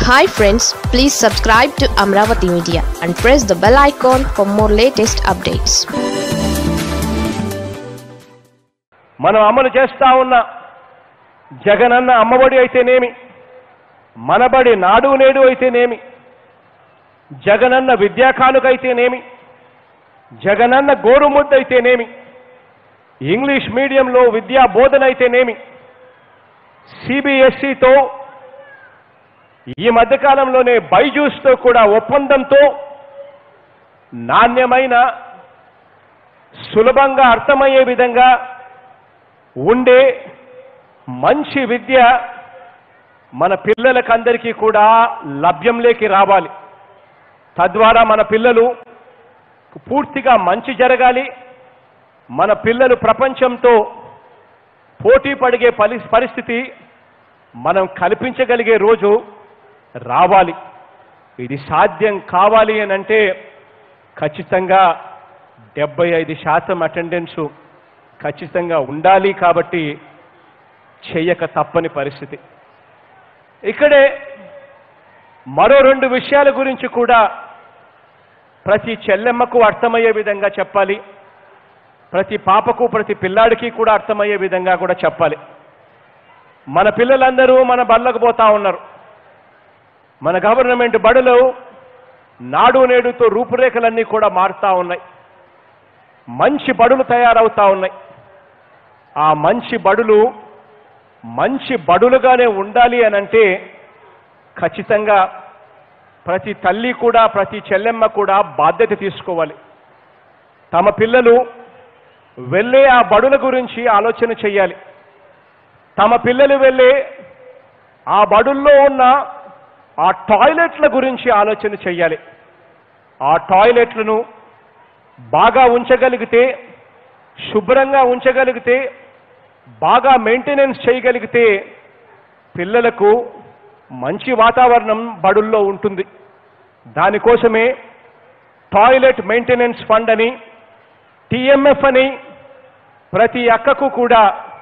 hi friends please subscribe to Amaravati media and press the bell icon for more latest updates మనం అమలు చేస్తా ఉన్న జగనన్న అమ్మఒడి అయితేనేమి మనబడి నాడు నేడు అయితేనేమి జగనన్న విద్యా కానుక అయితేనేమి జగనన్న గోరుముద్ద అయితేనేమి ఇంగ్లీష్ మీడియంలో విద్యా బోధన అయితేనేమి సిబిఎస్ఈతో ఈ మధ్యకాలంలోనే బైజూస్తో కూడా ఒప్పందంతో నాణ్యమైన సులభంగా అర్థమయ్యే విధంగా ఉండే మంచి విద్య మన పిల్లలకందరికీ కూడా లభ్యంలోకి రావాలి తద్వారా మన పిల్లలు పూర్తిగా మంచి జరగాలి మన పిల్లలు ప్రపంచంతో పోటీ పడిగే పరి పరిస్థితి మనం కల్పించగలిగే రోజు రావాలి ఇది సాధ్యం కావాలి అని అంటే ఖచ్చితంగా డెబ్బై ఐదు శాతం అటెండెన్సు ఖచ్చితంగా ఉండాలి కాబట్టి చెయ్యక తప్పని పరిస్థితి ఇక్కడే మరో రెండు విషయాల గురించి కూడా ప్రతి చెల్లెమ్మకు అర్థమయ్యే విధంగా చెప్పాలి ప్రతి పాపకు ప్రతి పిల్లాడికి కూడా అర్థమయ్యే విధంగా కూడా చెప్పాలి మన పిల్లలందరూ మన బళ్ళకు పోతా ఉన్నారు మన గవర్నమెంట్ బడులు నాడు నేడుతో రూపురేఖలన్నీ కూడా మారుతా ఉన్నాయి మంచి బడులు తయారవుతా ఉన్నాయి ఆ మంచి బడులు మంచి బడులుగానే ఉండాలి అని అంటే ఖచ్చితంగా ప్రతి తల్లి కూడా ప్రతి చెల్లెమ్మ కూడా బాధ్యత తీసుకోవాలి తమ పిల్లలు వెళ్ళే ఆ బడుల గురించి ఆలోచన చేయాలి తమ పిల్లలు వెళ్ళే ఆ బడుల్లో ఉన్న ఆ టాయిలెట్ల గురించి ఆలోచన చేయాలి ఆ టాయిలెట్లను బాగా ఉంచగలిగితే శుభ్రంగా ఉంచగలిగితే బాగా మెయింటెనెన్స్ చేయగలిగితే పిల్లలకు మంచి వాతావరణం బడుల్లో ఉంటుంది దానికోసమే టాయిలెట్ మెయింటెనెన్స్ ఫండ్ అని టిఎంఎఫ్ అని ప్రతి అక్కకు కూడా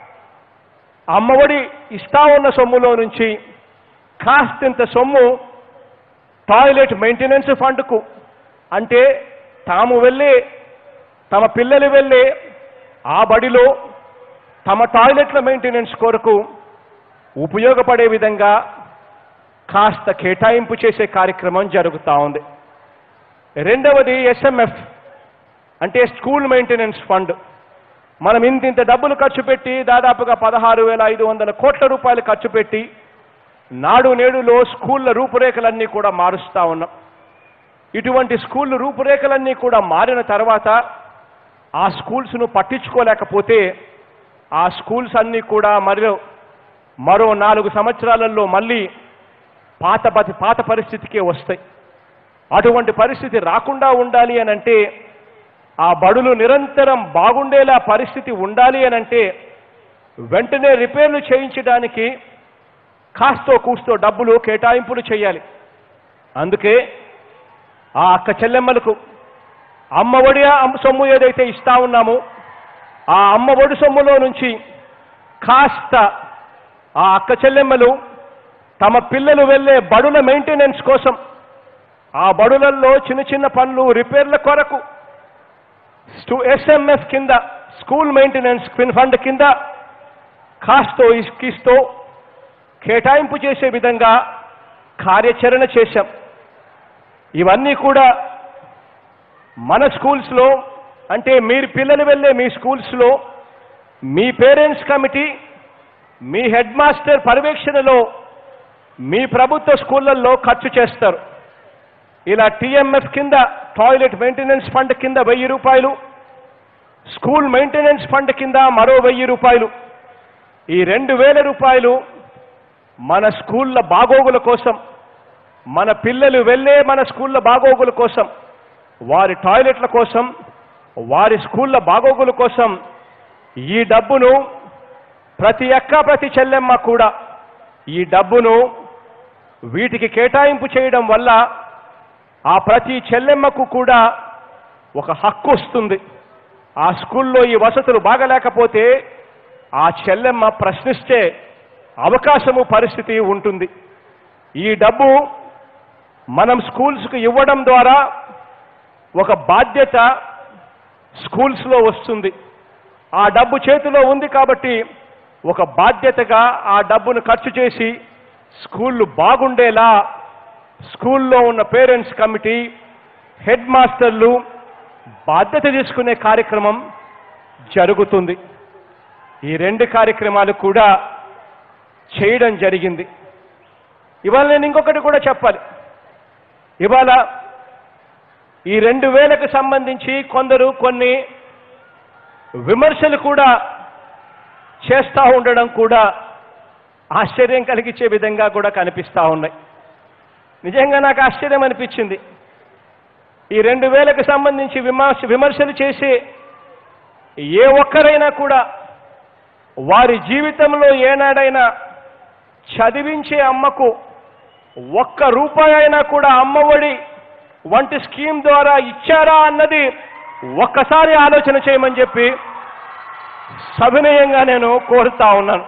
అమ్మఒడి ఇస్తా ఉన్న సొమ్ములో నుంచి కాస్తింత సొమ్ము టాయిలెట్ మెయింటెనెన్స్ ఫండ్కు అంటే తాము వెళ్ళే తమ పిల్లలు వెళ్ళే ఆ బడిలో తమ టాయిలెట్ల మెయింటెనెన్స్ కొరకు ఉపయోగపడే విధంగా కాస్త కేటాయింపు చేసే కార్యక్రమం జరుగుతూ ఉంది రెండవది ఎస్ఎంఎఫ్ అంటే స్కూల్ మెయింటెనెన్స్ ఫండ్ మనం ఇంత ఇంత డబ్బులు ఖర్చు పెట్టి దాదాపుగా పదహారు వేల ఐదు వందల కోట్ల రూపాయలు ఖర్చు పెట్టి నాడు నేడులో స్కూళ్ళ రూపురేఖలన్నీ కూడా మారుస్తా ఉన్నాం ఇటువంటి స్కూల్ రూపురేఖలన్నీ కూడా మారిన తర్వాత ఆ స్కూల్స్ను పట్టించుకోలేకపోతే ఆ స్కూల్స్ అన్నీ కూడా మరో మరో నాలుగు సంవత్సరాలలో మళ్ళీ పాత పతి- పాత పరిస్థితికే వస్తాయి అటువంటి పరిస్థితి రాకుండా ఉండాలి అని అంటే ఆ బడులు నిరంతరం బాగుండేలా పరిస్థితి ఉండాలి అని అంటే వెంటనే రిపేర్లు చేయించడానికి కాస్తో కూస్తో డబ్బులు కేటాయింపులు చేయాలి అందుకే ఆ అక్క చెల్లెమ్మలకు అమ్మఒడి అమ్మ సొమ్ము ఏదైతే ఇస్తా ఉన్నామో ఆ అమ్మఒడి సొమ్ములో నుంచి కాస్త ఆ అక్క చెల్లెమ్మలు తమ పిల్లలు వెళ్ళే బడుల మెయింటెనెన్స్ కోసం ఆ బడులల్లో చిన్న చిన్న పనులు రిపేర్ల కొరకు స్టూ ఎస్ఎంఎఫ్ కింద స్కూల్ మెయింటెనెన్స్ ఫండ్ కింద కాస్తో ఇస్కిస్తో కేటాయింపు చేసే విధంగా కార్యాచరణ చేశాం ఇవన్నీ కూడా మన స్కూల్స్లో అంటే మీరు పిల్లలు వెళ్ళే మీ స్కూల్స్లో మీ పేరెంట్స్ కమిటీ మీ హెడ్ మాస్టర్ పర్యవేక్షణలో మీ ప్రభుత్వ స్కూళ్ళల్లో ఖర్చు చేస్తారు ఇలా టీఎంఎఫ్ కింద టాయిలెట్ మెయింటెనెన్స్ ఫండ్ కింద వెయ్యి రూపాయలు స్కూల్ మెయింటెనెన్స్ ఫండ్ కింద మరో వెయ్యి రూపాయలు ఈ రెండు వేల రూపాయలు మన స్కూళ్ళ బాగోగుల కోసం మన పిల్లలు వెళ్ళే మన స్కూళ్ళ బాగోగుల కోసం వారి టాయిలెట్ల కోసం వారి స్కూళ్ళ బాగోగుల కోసం ఈ డబ్బును ప్రతి అక్క ప్రతి చెల్లెమ్మ కూడా ఈ డబ్బును వీటికి కేటాయింపు చేయడం వల్ల ఆ ప్రతి చెల్లెమ్మకు కూడా ఒక హక్కు వస్తుంది ఆ స్కూల్లో ఈ వసతులు బాగలేకపోతే ఆ చెల్లెమ్మ ప్రశ్నిస్తే అవకాశము పరిస్థితి ఉంటుంది ఈ డబ్బు మనం స్కూల్స్కు ఇవ్వడం ద్వారా ఒక బాధ్యత స్కూల్స్లో వస్తుంది ఆ డబ్బు చేతిలో ఉంది కాబట్టి ఒక బాధ్యతగా ఆ డబ్బును ఖర్చు చేసి స్కూళ్ళు బాగుండేలా స్కూల్లో ఉన్న పేరెంట్స్ కమిటీ హెడ్ మాస్టర్లు బాధ్యత తీసుకునే కార్యక్రమం జరుగుతుంది ఈ రెండు కార్యక్రమాలు కూడా చేయడం జరిగింది ఇవాళ నేను ఇంకొకటి కూడా చెప్పాలి ఇవాళ ఈ రెండు వేలకు సంబంధించి కొందరు కొన్ని విమర్శలు కూడా చేస్తూ ఉండడం కూడా ఆశ్చర్యం కలిగించే విధంగా కూడా కనిపిస్తూ ఉన్నాయి నిజంగా నాకు ఆశ్చర్యం అనిపించింది ఈ రెండు వేలకు సంబంధించి విమర్శ విమర్శలు చేసే ఏ ఒక్కరైనా కూడా వారి జీవితంలో ఏనాడైనా చదివించే అమ్మకు ఒక్క రూపాయి అయినా కూడా అమ్మఒడి వంటి స్కీమ్ ద్వారా ఇచ్చారా అన్నది ఒక్కసారి ఆలోచన చేయమని చెప్పి సవినయంగా నేను కోరుతా ఉన్నాను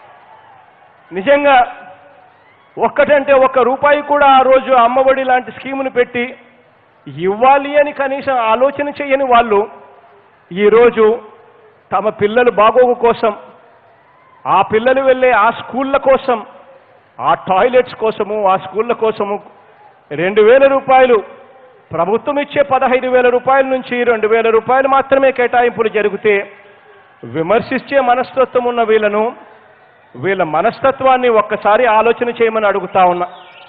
నిజంగా ఒక్కటంటే ఒక్క రూపాయి కూడా ఆ రోజు అమ్మఒడి లాంటి స్కీమును పెట్టి ఇవ్వాలి అని కనీసం ఆలోచన చేయని వాళ్ళు ఈరోజు తమ పిల్లలు బాగోగు కోసం ఆ పిల్లలు వెళ్ళే ఆ స్కూళ్ళ కోసం ఆ టాయిలెట్స్ కోసము ఆ స్కూళ్ళ కోసము రెండు వేల రూపాయలు ప్రభుత్వం ఇచ్చే పదహైదు వేల రూపాయల నుంచి రెండు వేల రూపాయలు మాత్రమే కేటాయింపులు జరిగితే విమర్శించే మనస్తత్వం ఉన్న వీళ్ళను వీళ్ళ మనస్తత్వాన్ని ఒక్కసారి ఆలోచన చేయమని అడుగుతా ఉన్నా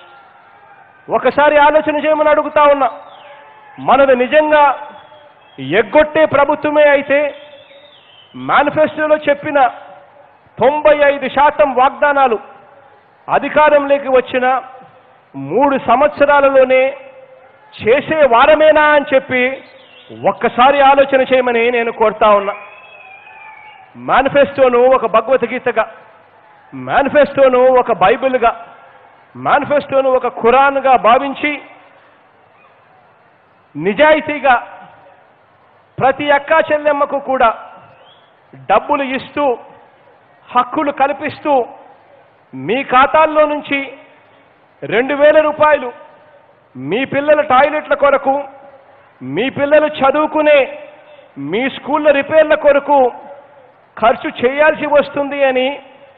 ఒకసారి ఆలోచన చేయమని అడుగుతా ఉన్నా మనది నిజంగా ఎగ్గొట్టే ప్రభుత్వమే అయితే మేనిఫెస్టోలో చెప్పిన తొంభై ఐదు శాతం వాగ్దానాలు అధికారంలోకి వచ్చిన మూడు సంవత్సరాలలోనే చేసే వారమేనా అని చెప్పి ఒక్కసారి ఆలోచన చేయమని నేను కోరుతా ఉన్నా మేనిఫెస్టోను ఒక భగవద్గీతగా మేనిఫెస్టోను ఒక బైబిల్గా మేనిఫెస్టోను ఒక ఖురాన్గా భావించి నిజాయితీగా ప్రతి అక్కా చెల్లెమ్మకు కూడా డబ్బులు ఇస్తూ హక్కులు కల్పిస్తూ మీ ఖాతాల్లో నుంచి రెండు వేల రూపాయలు మీ పిల్లల టాయిలెట్ల కొరకు మీ పిల్లలు చదువుకునే మీ స్కూళ్ళ రిపేర్ల కొరకు ఖర్చు చేయాల్సి వస్తుంది అని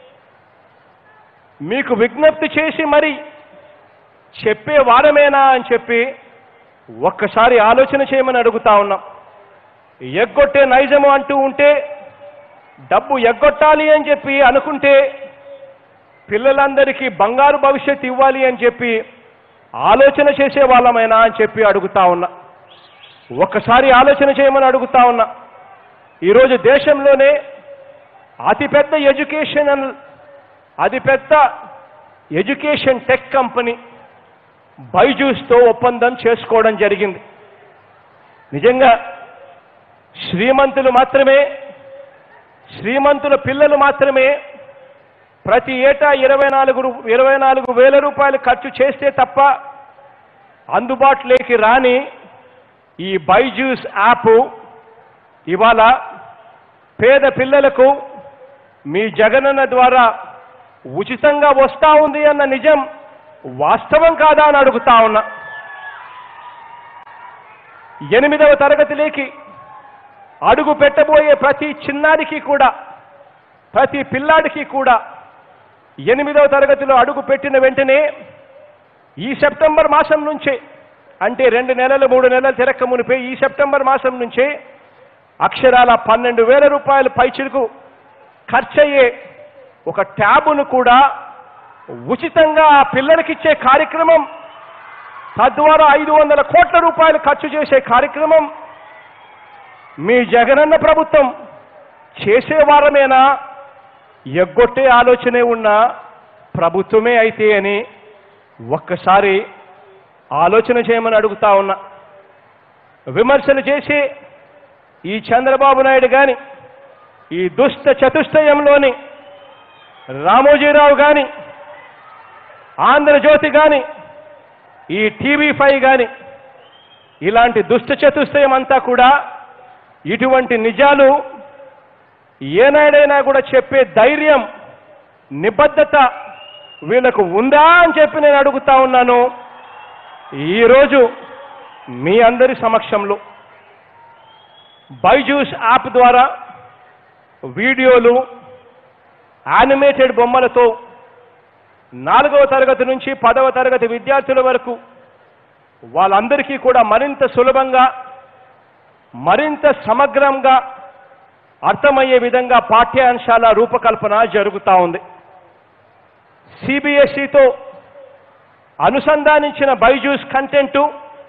మీకు విజ్ఞప్తి చేసి మరి చెప్పే వారమేనా అని చెప్పి ఒక్కసారి ఆలోచన చేయమని అడుగుతా ఉన్నాం ఎగ్గొట్టే నైజము అంటూ ఉంటే డబ్బు ఎగ్గొట్టాలి అని చెప్పి అనుకుంటే పిల్లలందరికీ బంగారు భవిష్యత్తు ఇవ్వాలి అని చెప్పి ఆలోచన చేసే వాళ్ళమైనా అని చెప్పి అడుగుతా ఉన్నా ఒక్కసారి ఆలోచన చేయమని అడుగుతా ఉన్నా ఈరోజు దేశంలోనే అతిపెద్ద ఎడ్యుకేషనల్ అతిపెద్ద ఎడ్యుకేషన్ టెక్ కంపెనీ బైజూస్తో ఒప్పందం చేసుకోవడం జరిగింది నిజంగా శ్రీమంతులు మాత్రమే శ్రీమంతుల పిల్లలు మాత్రమే ప్రతి ఏటా ఇరవై నాలుగు రూ- ఇరవై నాలుగు వేల రూపాయలు ఖర్చు చేస్తే తప్ప అందుబాటులోకి రాని ఈ బైజూస్ యాప్ ఇవాళ పేద పిల్లలకు మీ జగనన్న ద్వారా ఉచితంగా వస్తా ఉంది అన్న నిజం వాస్తవం కాదా అని అడుగుతా ఉన్నా ఎనిమిదవ తరగతిలోకి అడుగు పెట్టబోయే ప్రతి చిన్నారికి కూడా ప్రతి పిల్లాడికి కూడా ఎనిమిదవ తరగతిలో అడుగు పెట్టిన వెంటనే ఈ సెప్టెంబర్ మాసం నుంచే అంటే రెండు నెలలు మూడు నెలలు తిరక్క మునిపే ఈ సెప్టెంబర్ మాసం నుంచే అక్షరాల పన్నెండు వేల రూపాయల పైచిలకు ఖర్చయ్యే ఒక ట్యాబును కూడా ఉచితంగా ఆ పిల్లలకిచ్చే కార్యక్రమం తద్వారా ఐదు వందల కోట్ల రూపాయలు ఖర్చు చేసే కార్యక్రమం మీ జగనన్న ప్రభుత్వం చేసే వారమేనా ఎగ్గొట్టే ఆలోచనే ఉన్న ప్రభుత్వమే అయితే అని ఒక్కసారి ఆలోచన చేయమని అడుగుతా ఉన్నా విమర్శలు చేసి ఈ చంద్రబాబు నాయుడు గాని ఈ దుష్ట చతుష్టయంలోని రామోజీరావు గాని ఆంధ్రజ్యోతి గాని ఈ టీవీ ఫైవ్ గాని ఇలాంటి దుష్ట చతుష్టయం అంతా కూడా ఇటువంటి నిజాలు ఏనాడైనా కూడా చెప్పే ధైర్యం నిబద్ధత వీళ్ళకు ఉందా అని చెప్పి నేను అడుగుతా ఉన్నాను ఈరోజు మీ అందరి సమక్షంలో బైజూస్ యాప్ ద్వారా వీడియోలు యానిమేటెడ్ బొమ్మలతో నాలుగవ తరగతి నుంచి పదవ తరగతి విద్యార్థుల వరకు వాళ్ళందరికీ కూడా మరింత సులభంగా మరింత సమగ్రంగా అర్థమయ్యే విధంగా పాఠ్యాంశాల రూపకల్పన జరుగుతూ ఉంది సిబిఎస్ఈతో అనుసంధానించిన బైజూస్ కంటెంటు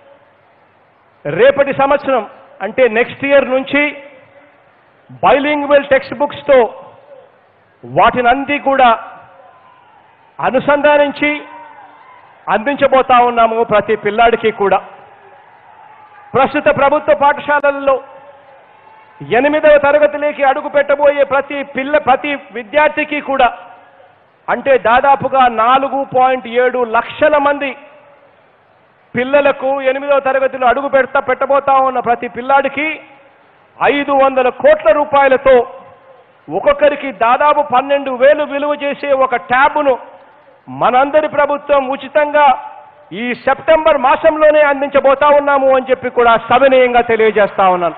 రేపటి సంవత్సరం అంటే నెక్స్ట్ ఇయర్ నుంచి బైలింగ్వెల్ టెక్స్ట్ బుక్స్తో వాటినంది కూడా అనుసంధానించి అందించబోతా ఉన్నాము ప్రతి పిల్లాడికి కూడా ప్రస్తుత ప్రభుత్వ పాఠశాలల్లో ఎనిమిదవ తరగతిలోకి అడుగు పెట్టబోయే ప్రతి పిల్ల ప్రతి విద్యార్థికి కూడా అంటే దాదాపుగా నాలుగు పాయింట్ ఏడు లక్షల మంది పిల్లలకు ఎనిమిదవ తరగతిలో అడుగు పెడతా పెట్టబోతా ఉన్న ప్రతి పిల్లాడికి ఐదు వందల కోట్ల రూపాయలతో ఒక్కొక్కరికి దాదాపు పన్నెండు వేలు విలువ చేసే ఒక ట్యాబును మనందరి ప్రభుత్వం ఉచితంగా ఈ సెప్టెంబర్ మాసంలోనే అందించబోతా ఉన్నాము అని చెప్పి కూడా సవినయంగా తెలియజేస్తా ఉన్నాను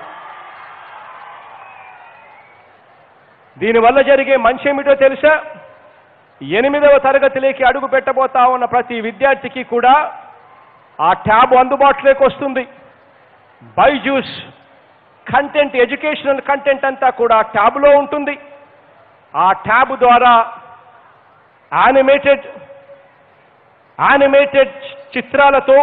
దీనివల్ల జరిగే మంచి ఏమిటో తెలుసా ఎనిమిదవ తరగతిలోకి అడుగు పెట్టబోతా ఉన్న ప్రతి విద్యార్థికి కూడా ఆ ట్యాబ్ అందుబాటులోకి వస్తుంది బైజూస్ కంటెంట్ ఎడ్యుకేషనల్ కంటెంట్ అంతా కూడా ట్యాబ్లో ఉంటుంది ఆ ట్యాబ్ ద్వారా యానిమేటెడ్ యానిమేటెడ్ చిత్రాలతో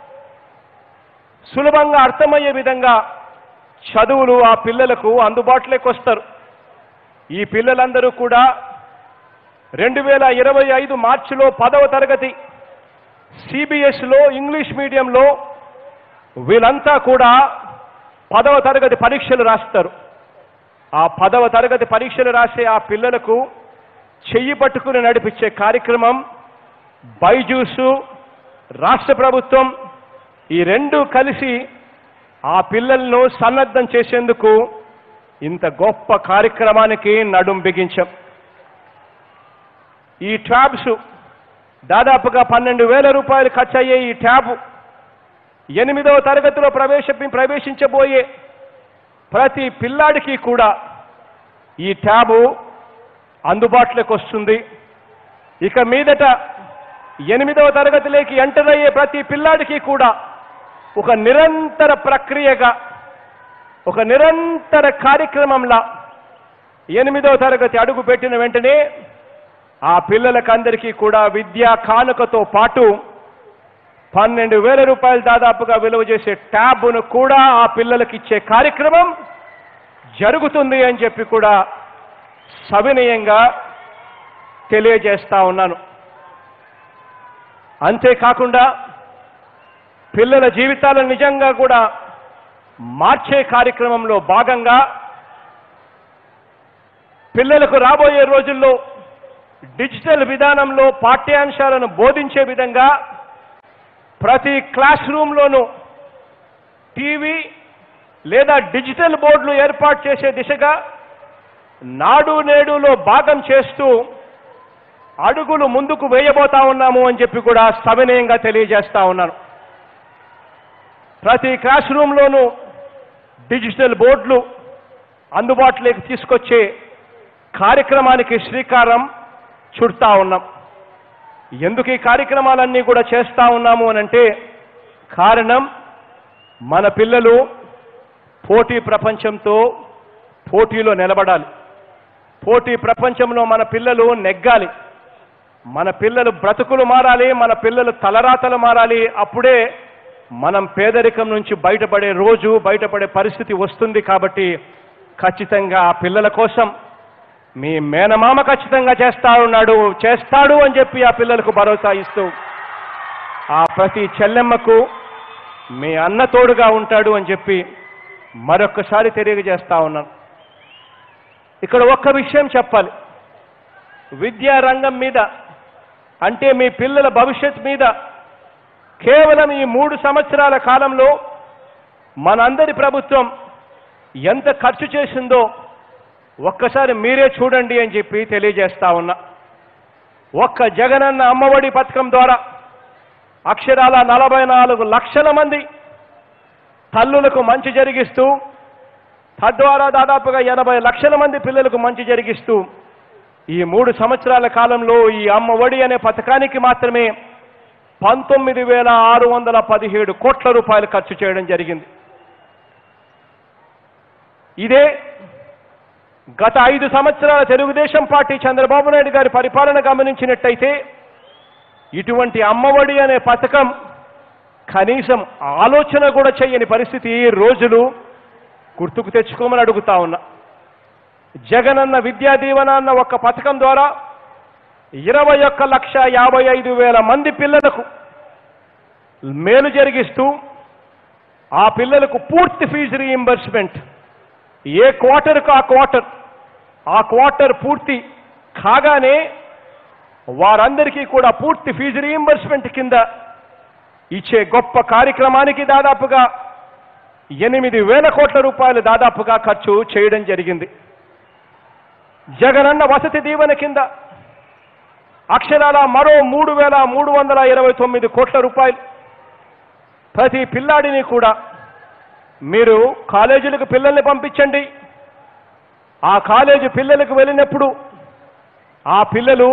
సులభంగా అర్థమయ్యే విధంగా చదువులు ఆ పిల్లలకు అందుబాటులోకి వస్తారు ఈ పిల్లలందరూ కూడా రెండు వేల ఇరవై ఐదు మార్చిలో పదవ తరగతి సిబిఎస్లో ఇంగ్లీష్ మీడియంలో వీళ్ళంతా కూడా పదవ తరగతి పరీక్షలు రాస్తారు ఆ పదవ తరగతి పరీక్షలు రాసే ఆ పిల్లలకు చెయ్యి పట్టుకుని నడిపించే కార్యక్రమం బైజూసు రాష్ట్ర ప్రభుత్వం ఈ రెండు కలిసి ఆ పిల్లలను సన్నద్ధం చేసేందుకు ఇంత గొప్ప కార్యక్రమానికి నడుం బిగించాం ఈ ట్యాబ్స్ దాదాపుగా పన్నెండు వేల రూపాయలు ఖర్చు అయ్యే ఈ ట్యాబ్ ఎనిమిదవ తరగతిలో ప్రవేశ ప్రవేశించబోయే ప్రతి పిల్లాడికి కూడా ఈ ట్యాబు అందుబాటులోకి వస్తుంది ఇక మీదట ఎనిమిదవ తరగతిలోకి ఎంటర్ అయ్యే ప్రతి పిల్లాడికి కూడా ఒక నిరంతర ప్రక్రియగా ఒక నిరంతర కార్యక్రమంలా ఎనిమిదవ తరగతి అడుగు పెట్టిన వెంటనే ఆ పిల్లలకందరికీ కూడా విద్యా కానుకతో పాటు పన్నెండు వేల రూపాయలు దాదాపుగా విలువ చేసే ట్యాబ్ను కూడా ఆ పిల్లలకి ఇచ్చే కార్యక్రమం జరుగుతుంది అని చెప్పి కూడా సవినయంగా తెలియజేస్తా ఉన్నాను అంతేకాకుండా పిల్లల జీవితాలను నిజంగా కూడా మార్చే కార్యక్రమంలో భాగంగా పిల్లలకు రాబోయే రోజుల్లో డిజిటల్ విధానంలో పాఠ్యాంశాలను బోధించే విధంగా ప్రతి క్లాస్ రూమ్లోనూ టీవీ లేదా డిజిటల్ బోర్డులు ఏర్పాటు చేసే దిశగా నాడు నేడులో భాగం చేస్తూ అడుగులు ముందుకు వేయబోతా ఉన్నాము అని చెప్పి కూడా సవినయంగా తెలియజేస్తా ఉన్నాను ప్రతి క్లాస్ రూమ్లోనూ డిజిటల్ బోర్డులు అందుబాటులోకి తీసుకొచ్చే కార్యక్రమానికి శ్రీకారం చుడతా ఉన్నాం ఎందుకు ఈ కార్యక్రమాలన్నీ కూడా చేస్తా ఉన్నాము అనంటే కారణం మన పిల్లలు పోటీ ప్రపంచంతో పోటీలో నిలబడాలి పోటీ ప్రపంచంలో మన పిల్లలు నెగ్గాలి మన పిల్లలు బ్రతుకులు మారాలి మన పిల్లలు తలరాతలు మారాలి అప్పుడే మనం పేదరికం నుంచి బయటపడే రోజు బయటపడే పరిస్థితి వస్తుంది కాబట్టి ఖచ్చితంగా ఆ పిల్లల కోసం మీ మేనమామ ఖచ్చితంగా చేస్తా ఉన్నాడు చేస్తాడు అని చెప్పి ఆ పిల్లలకు భరోసా ఇస్తూ ఆ ప్రతి చెల్లెమ్మకు మీ అన్న తోడుగా ఉంటాడు అని చెప్పి మరొక్కసారి తెలియజేస్తా ఉన్నాను ఇక్కడ ఒక్క విషయం చెప్పాలి విద్యా రంగం మీద అంటే మీ పిల్లల భవిష్యత్ మీద కేవలం ఈ మూడు సంవత్సరాల కాలంలో మనందరి ప్రభుత్వం ఎంత ఖర్చు చేసిందో ఒక్కసారి మీరే చూడండి అని చెప్పి తెలియజేస్తా ఉన్నా ఒక్క జగనన్న అమ్మఒడి పథకం ద్వారా అక్షరాల నలభై నాలుగు లక్షల మంది తల్లులకు మంచి జరిగిస్తూ తద్వారా దాదాపుగా ఎనభై లక్షల మంది పిల్లలకు మంచి జరిగిస్తూ ఈ మూడు సంవత్సరాల కాలంలో ఈ అమ్మ ఒడి అనే పథకానికి మాత్రమే పంతొమ్మిది వేల ఆరు వందల పదిహేడు కోట్ల రూపాయలు ఖర్చు చేయడం జరిగింది ఇదే గత ఐదు సంవత్సరాల తెలుగుదేశం పార్టీ చంద్రబాబు నాయుడు గారి పరిపాలన గమనించినట్టయితే ఇటువంటి అమ్మఒడి అనే పథకం కనీసం ఆలోచన కూడా చేయని పరిస్థితి ఈ రోజులు గుర్తుకు తెచ్చుకోమని అడుగుతా ఉన్నా జగనన్న విద్యా దీవెన అన్న ఒక పథకం ద్వారా ఇరవై ఒక్క లక్ష యాభై ఐదు వేల మంది పిల్లలకు మేలు జరిగిస్తూ ఆ పిల్లలకు పూర్తి ఫీజు రీయింబర్స్మెంట్ ఏ క్వార్టర్కు ఆ క్వార్టర్ ఆ క్వార్టర్ పూర్తి కాగానే వారందరికీ కూడా పూర్తి ఫీజు రీయింబర్స్మెంట్ కింద ఇచ్చే గొప్ప కార్యక్రమానికి దాదాపుగా ఎనిమిది వేల కోట్ల రూపాయలు దాదాపుగా ఖర్చు చేయడం జరిగింది జగనన్న వసతి దీవెన కింద అక్షరాల మరో మూడు వేల మూడు వందల ఇరవై తొమ్మిది కోట్ల రూపాయలు ప్రతి పిల్లాడిని కూడా మీరు కాలేజీలకు పిల్లల్ని పంపించండి ఆ కాలేజీ పిల్లలకు వెళ్ళినప్పుడు ఆ పిల్లలు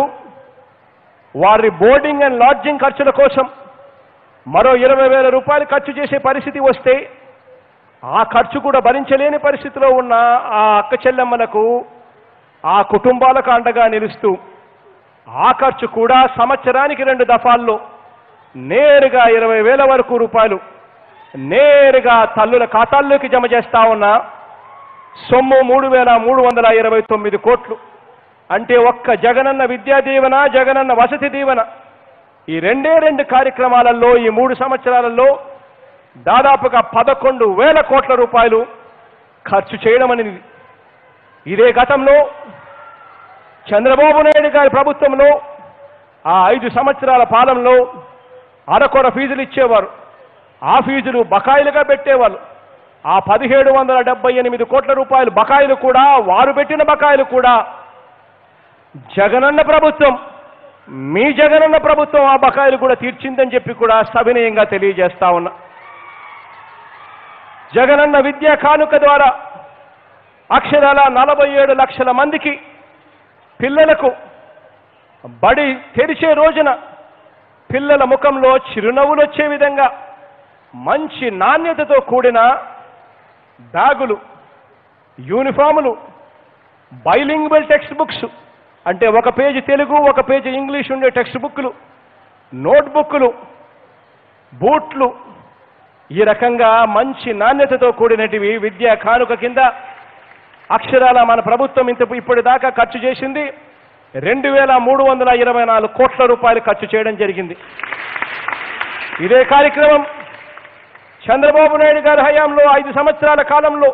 వారి బోర్డింగ్ అండ్ లాడ్జింగ్ ఖర్చుల కోసం మరో ఇరవై వేల రూపాయలు ఖర్చు చేసే పరిస్థితి వస్తే ఆ ఖర్చు కూడా భరించలేని పరిస్థితిలో ఉన్న ఆ అక్క చెల్లెమ్మలకు ఆ కుటుంబాలకు అండగా నిలుస్తూ ఆ ఖర్చు కూడా సంవత్సరానికి రెండు దఫాల్లో నేరుగా ఇరవై వేల వరకు రూపాయలు నేరుగా తల్లుల ఖాతాల్లోకి జమ చేస్తా ఉన్న సొమ్ము మూడు వేల మూడు వందల ఇరవై తొమ్మిది కోట్లు అంటే ఒక్క జగనన్న విద్యా దీవెన జగనన్న వసతి దీవెన ఈ రెండే రెండు కార్యక్రమాలలో ఈ మూడు సంవత్సరాలలో దాదాపుగా పదకొండు వేల కోట్ల రూపాయలు ఖర్చు చేయడం అనేది ఇదే గతంలో చంద్రబాబు నాయుడు గారి ప్రభుత్వంలో ఆ ఐదు సంవత్సరాల పాలనలో అరకొర ఫీజులు ఇచ్చేవారు ఆ ఫీజులు బకాయిలుగా పెట్టేవాళ్ళు ఆ పదిహేడు వందల డెబ్బై ఎనిమిది కోట్ల రూపాయలు బకాయిలు కూడా వారు పెట్టిన బకాయిలు కూడా జగనన్న ప్రభుత్వం మీ జగనన్న ప్రభుత్వం ఆ బకాయిలు కూడా తీర్చిందని చెప్పి కూడా సవినయంగా తెలియజేస్తా ఉన్నా జగనన్న విద్యా కానుక ద్వారా అక్షరాల నలభై ఏడు లక్షల మందికి పిల్లలకు బడి తెరిచే రోజున పిల్లల ముఖంలో చిరునవ్వులు వచ్చే విధంగా మంచి నాణ్యతతో కూడిన బ్యాగులు యూనిఫాములు బైలింగ్వల్ టెక్స్ట్ బుక్స్ అంటే ఒక పేజీ తెలుగు ఒక పేజీ ఇంగ్లీష్ ఉండే టెక్స్ట్ బుక్లు నోట్బుక్లు బూట్లు ఈ రకంగా మంచి నాణ్యతతో కూడినటివి విద్యా కానుక కింద అక్షరాల మన ప్రభుత్వం ఇంత ఇప్పటిదాకా ఖర్చు చేసింది రెండు వేల మూడు వందల ఇరవై నాలుగు కోట్ల రూపాయలు ఖర్చు చేయడం జరిగింది ఇదే కార్యక్రమం చంద్రబాబు నాయుడు గారి హయాంలో ఐదు సంవత్సరాల కాలంలో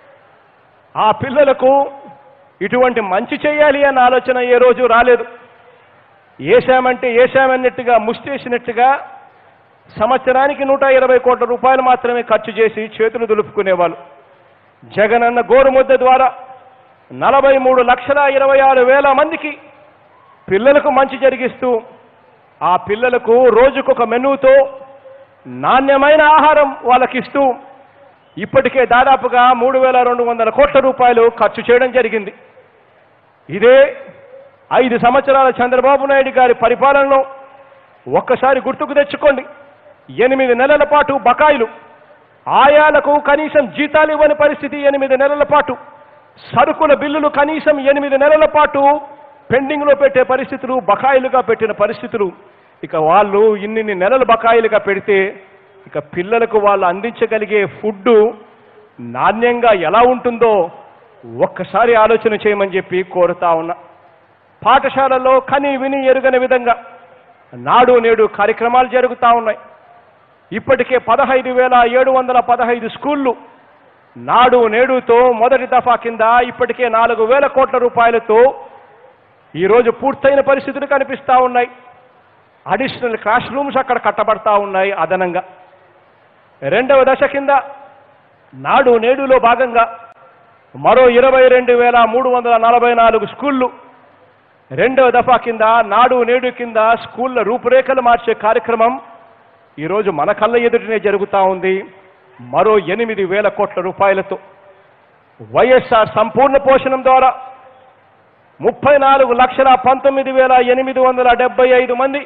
ఆ పిల్లలకు ఇటువంటి మంచి చేయాలి అన్న ఆలోచన ఏ రోజు రాలేదు ఏశామంటే ఏశామన్నట్టుగా ముష్టేసినట్టుగా సంవత్సరానికి నూట ఇరవై కోట్ల రూపాయలు మాత్రమే ఖర్చు చేసి చేతులు దులుపుకునేవాళ్ళు జగనన్న గోరుముద్ద ద్వారా నలభై మూడు లక్షల ఇరవై ఆరు వేల మందికి పిల్లలకు మంచి జరిగిస్తూ ఆ పిల్లలకు రోజుకొక మెనూతో నాణ్యమైన ఆహారం వాళ్ళకిస్తూ ఇప్పటికే దాదాపుగా మూడు వేల రెండు వందల కోట్ల రూపాయలు ఖర్చు చేయడం జరిగింది ఇదే ఐదు సంవత్సరాల చంద్రబాబు నాయుడు గారి పరిపాలనలో ఒక్కసారి గుర్తుకు తెచ్చుకోండి ఎనిమిది నెలల పాటు బకాయిలు ఆయాలకు కనీసం జీతాలు ఇవ్వని పరిస్థితి ఎనిమిది నెలల పాటు సరుకుల బిల్లులు కనీసం ఎనిమిది నెలల పాటు పెండింగ్లో పెట్టే పరిస్థితులు బకాయిలుగా పెట్టిన పరిస్థితులు ఇక వాళ్ళు ఇన్నిన్ని నెలలు బకాయిలుగా పెడితే ఇక పిల్లలకు వాళ్ళు అందించగలిగే ఫుడ్ నాణ్యంగా ఎలా ఉంటుందో ఒక్కసారి ఆలోచన చేయమని చెప్పి కోరుతా ఉన్నా పాఠశాలలో కని విని ఎరుగని విధంగా నాడు నేడు కార్యక్రమాలు జరుగుతూ ఉన్నాయి ఇప్పటికే పదహైదు వేల ఏడు వందల పదహైదు స్కూళ్ళు నాడు నేడుతో మొదటి దఫా కింద ఇప్పటికే నాలుగు వేల కోట్ల రూపాయలతో ఈరోజు పూర్తయిన పరిస్థితులు కనిపిస్తూ ఉన్నాయి అడిషనల్ క్లాస్ రూమ్స్ అక్కడ కట్టబడతా ఉన్నాయి అదనంగా రెండవ దశ కింద నాడు నేడులో భాగంగా మరో ఇరవై రెండు వేల మూడు వందల నలభై నాలుగు స్కూళ్ళు రెండవ దఫా కింద నాడు నేడు కింద స్కూళ్ళ రూపురేఖలు మార్చే కార్యక్రమం ఈరోజు మన కళ్ళ ఎదుటనే జరుగుతూ ఉంది మరో ఎనిమిది వేల కోట్ల రూపాయలతో వైఎస్ఆర్ సంపూర్ణ పోషణం ద్వారా ముప్పై నాలుగు లక్షల పంతొమ్మిది వేల ఎనిమిది వందల డెబ్బై ఐదు మంది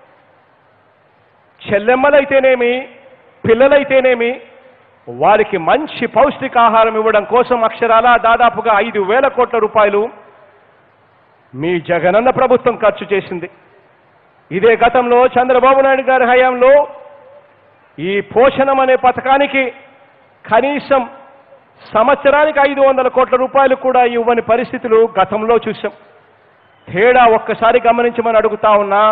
చెల్లెమ్మలైతేనేమి పిల్లలైతేనేమి వారికి మంచి పౌష్టికాహారం ఇవ్వడం కోసం అక్షరాల దాదాపుగా ఐదు వేల కోట్ల రూపాయలు మీ జగనన్న ప్రభుత్వం ఖర్చు చేసింది ఇదే గతంలో చంద్రబాబు నాయుడు గారి హయాంలో ఈ పోషణం అనే పథకానికి కనీసం సంవత్సరానికి ఐదు వందల కోట్ల రూపాయలు కూడా ఇవ్వని పరిస్థితులు గతంలో చూశాం తేడా ఒక్కసారి గమనించమని అడుగుతా ఉన్నా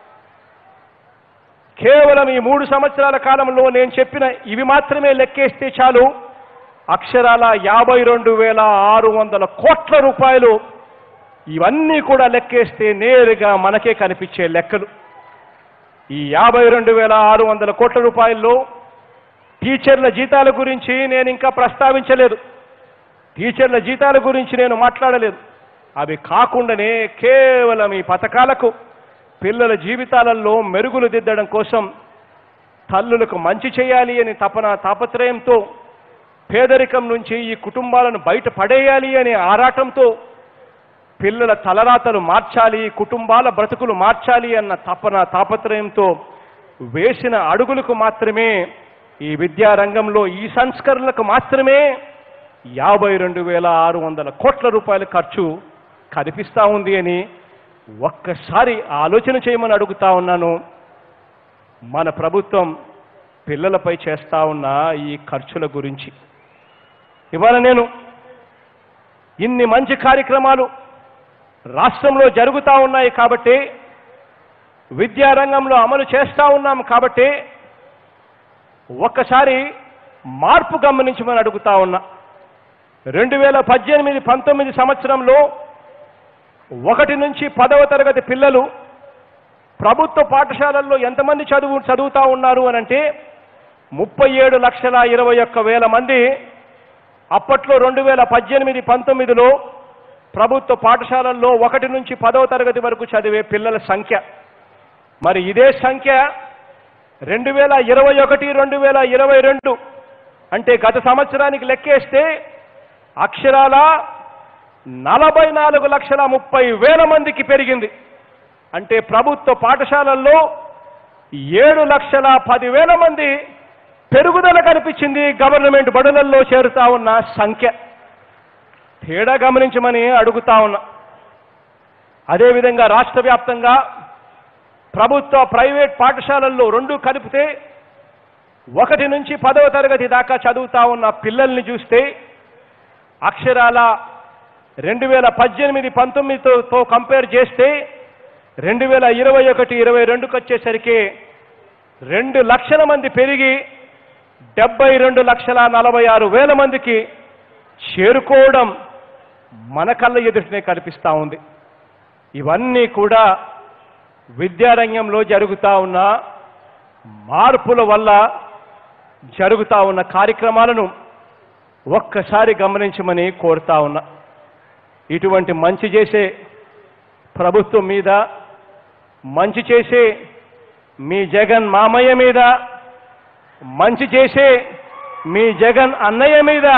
కేవలం ఈ మూడు సంవత్సరాల కాలంలో నేను చెప్పిన ఇవి మాత్రమే లెక్కేస్తే చాలు అక్షరాల యాభై రెండు వేల ఆరు వందల కోట్ల రూపాయలు ఇవన్నీ కూడా లెక్కేస్తే నేరుగా మనకే కనిపించే లెక్కలు ఈ యాభై రెండు వేల ఆరు వందల కోట్ల రూపాయల్లో టీచర్ల జీతాల గురించి నేను ఇంకా ప్రస్తావించలేదు టీచర్ల జీతాల గురించి నేను మాట్లాడలేదు అవి కాకుండానే కేవలం ఈ పథకాలకు పిల్లల జీవితాలలో మెరుగులు దిద్దడం కోసం తల్లులకు మంచి చేయాలి అని తపన తాపత్రయంతో పేదరికం నుంచి ఈ కుటుంబాలను బయట పడేయాలి అనే ఆరాటంతో పిల్లల తలరాతలు మార్చాలి కుటుంబాల బ్రతుకులు మార్చాలి అన్న తపన తాపత్రయంతో వేసిన అడుగులకు మాత్రమే ఈ విద్యారంగంలో ఈ సంస్కరణలకు మాత్రమే యాభై రెండు వేల ఆరు వందల కోట్ల రూపాయల ఖర్చు కనిపిస్తా ఉంది అని ఒక్కసారి ఆలోచన చేయమని అడుగుతా ఉన్నాను మన ప్రభుత్వం పిల్లలపై చేస్తా ఉన్న ఈ ఖర్చుల గురించి ఇవాళ నేను ఇన్ని మంచి కార్యక్రమాలు రాష్ట్రంలో జరుగుతూ ఉన్నాయి కాబట్టి విద్యారంగంలో అమలు చేస్తూ ఉన్నాం కాబట్టి ఒక్కసారి మార్పు గమనించమని అడుగుతా ఉన్నా రెండు వేల పద్దెనిమిది పంతొమ్మిది సంవత్సరంలో ఒకటి నుంచి పదవ తరగతి పిల్లలు ప్రభుత్వ పాఠశాలల్లో ఎంతమంది చదువు చదువుతా ఉన్నారు అని అంటే ముప్పై ఏడు లక్షల ఇరవై ఒక్క వేల మంది అప్పట్లో రెండు వేల పద్దెనిమిది పంతొమ్మిదిలో ప్రభుత్వ పాఠశాలల్లో ఒకటి నుంచి పదవ తరగతి వరకు చదివే పిల్లల సంఖ్య మరి ఇదే సంఖ్య రెండు వేల ఇరవై ఒకటి రెండు వేల ఇరవై రెండు అంటే గత సంవత్సరానికి లెక్కేస్తే అక్షరాల నలభై నాలుగు లక్షల ముప్పై వేల మందికి పెరిగింది అంటే ప్రభుత్వ పాఠశాలల్లో ఏడు లక్షల పదివేల మంది పెరుగుదల కనిపించింది గవర్నమెంట్ బడులల్లో చేరుతా ఉన్న సంఖ్య తేడా గమనించమని అడుగుతా ఉన్నా అదేవిధంగా రాష్ట్ర వ్యాప్తంగా ప్రభుత్వ ప్రైవేట్ పాఠశాలల్లో రెండు కలిపితే ఒకటి నుంచి పదవ తరగతి దాకా చదువుతా ఉన్న పిల్లల్ని చూస్తే అక్షరాల రెండు వేల పద్దెనిమిది పంతొమ్మిదితో కంపేర్ చేస్తే రెండు వేల ఇరవై ఒకటి ఇరవై రెండుకి వచ్చేసరికి రెండు లక్షల మంది పెరిగి డెబ్బై రెండు లక్షల నలభై ఆరు వేల మందికి చేరుకోవడం మన కళ్ళ ఎదుటనే కనిపిస్తా ఉంది ఇవన్నీ కూడా విద్యారంగంలో జరుగుతా ఉన్న మార్పుల వల్ల జరుగుతా ఉన్న కార్యక్రమాలను ఒక్కసారి గమనించమని కోరుతా ఉన్నా ఇటువంటి మంచి చేసే ప్రభుత్వం మీద మంచి చేసే మీ జగన్ మామయ్య మీద మంచి చేసే మీ జగన్ అన్నయ్య మీద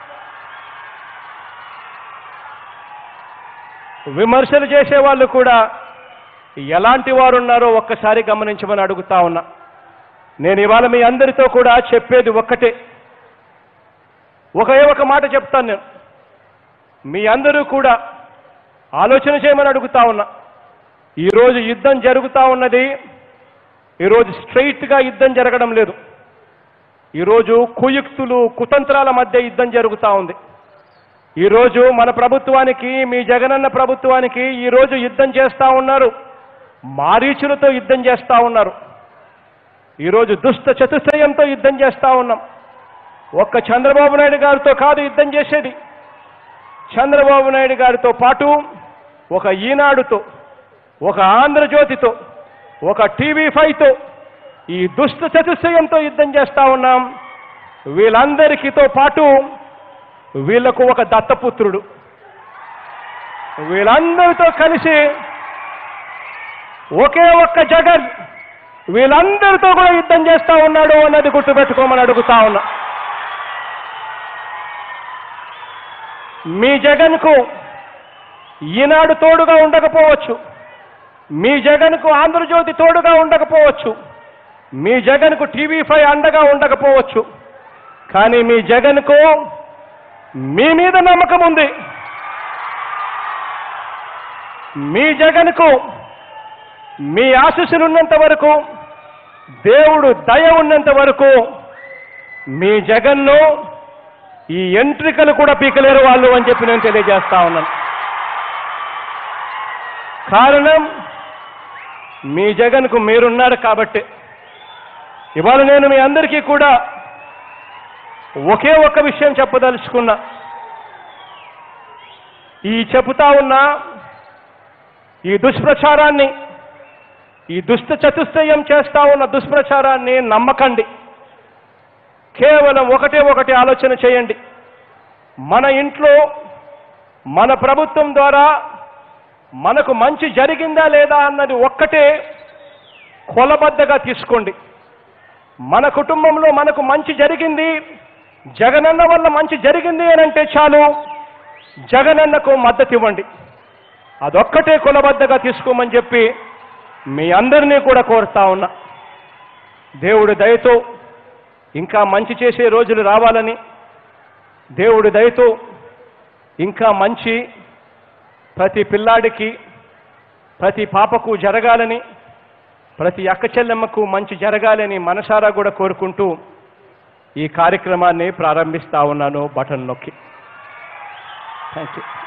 విమర్శలు చేసే వాళ్ళు కూడా ఎలాంటి వారు ఉన్నారో ఒక్కసారి గమనించమని అడుగుతా ఉన్నా నేను ఇవాళ మీ అందరితో కూడా చెప్పేది ఒక్కటే ఒకే ఒక మాట చెప్తాను నేను మీ అందరూ కూడా ఆలోచన చేయమని అడుగుతా ఉన్నా ఈరోజు యుద్ధం జరుగుతా ఉన్నది ఈరోజు స్ట్రైట్గా యుద్ధం జరగడం లేదు ఈరోజు కుయుక్తులు కుతంత్రాల మధ్య యుద్ధం జరుగుతా ఉంది ఈరోజు మన ప్రభుత్వానికి మీ జగనన్న ప్రభుత్వానికి ఈరోజు యుద్ధం చేస్తా ఉన్నారు మారీచులతో యుద్ధం చేస్తా ఉన్నారు ఈరోజు దుష్ట చతుష్టయంతో యుద్ధం చేస్తా ఉన్నాం ఒక్క చంద్రబాబు నాయుడు గారితో కాదు యుద్ధం చేసేది చంద్రబాబు నాయుడు గారితో పాటు ఒక ఈనాడుతో ఒక ఆంధ్రజ్యోతితో ఒక టీవీ ఫైవ్తో ఈ దుష్ట చతుష్టయంతో యుద్ధం చేస్తా ఉన్నాం వీళ్ళందరికీతో పాటు వీళ్లకు ఒక దత్తపుత్రుడు వీళ్ళందరితో కలిసి ఒకే ఒక్క జగన్ వీళ్ళందరితో కూడా యుద్ధం చేస్తా ఉన్నాడు అన్నది గుర్తుపెట్టుకోమని అడుగుతా ఉన్నా మీ జగన్కు ఈనాడు తోడుగా ఉండకపోవచ్చు మీ జగన్కు ఆంధ్రజ్యోతి తోడుగా ఉండకపోవచ్చు మీ జగన్కు టీవీ ఫైవ్ అండగా ఉండకపోవచ్చు కానీ మీ జగన్కు మీ మీద నమ్మకం ఉంది మీ జగన్కు మీ ఆశీస్సులు ఉన్నంత వరకు దేవుడు దయ ఉన్నంత వరకు మీ జగన్ను ఈ ఎంట్రికలు కూడా పీకలేరు వాళ్ళు అని చెప్పి నేను తెలియజేస్తా ఉన్నాను కారణం మీ జగన్కు మీరున్నారు కాబట్టి ఇవాళ నేను మీ అందరికీ కూడా ఒకే ఒక్క విషయం చెప్పదలుచుకున్నా ఈ చెబుతా ఉన్న ఈ దుష్ప్రచారాన్ని ఈ దుష్ట చతుష్టయం చేస్తా ఉన్న దుష్ప్రచారాన్ని నమ్మకండి కేవలం ఒకటే ఒకటి ఆలోచన చేయండి మన ఇంట్లో మన ప్రభుత్వం ద్వారా మనకు మంచి జరిగిందా లేదా అన్నది ఒక్కటే కొలబద్దగా తీసుకోండి మన కుటుంబంలో మనకు మంచి జరిగింది జగనన్న వల్ల మంచి జరిగింది అని అంటే చాలు జగనన్నకు మద్దతు ఇవ్వండి అదొక్కటే కులబద్దగా తీసుకోమని చెప్పి మీ అందరినీ కూడా కోరుతా ఉన్నా దేవుడి దయతో ఇంకా మంచి చేసే రోజులు రావాలని దేవుడి దయతో ఇంకా మంచి ప్రతి పిల్లాడికి ప్రతి పాపకు జరగాలని ప్రతి అక్క చెల్లెమ్మకు మంచి జరగాలని మనసారా కూడా కోరుకుంటూ ఈ కార్యక్రమాన్ని ప్రారంభిస్తా ఉన్నాను బటన్ నొక్కి థ్యాంక్ యూ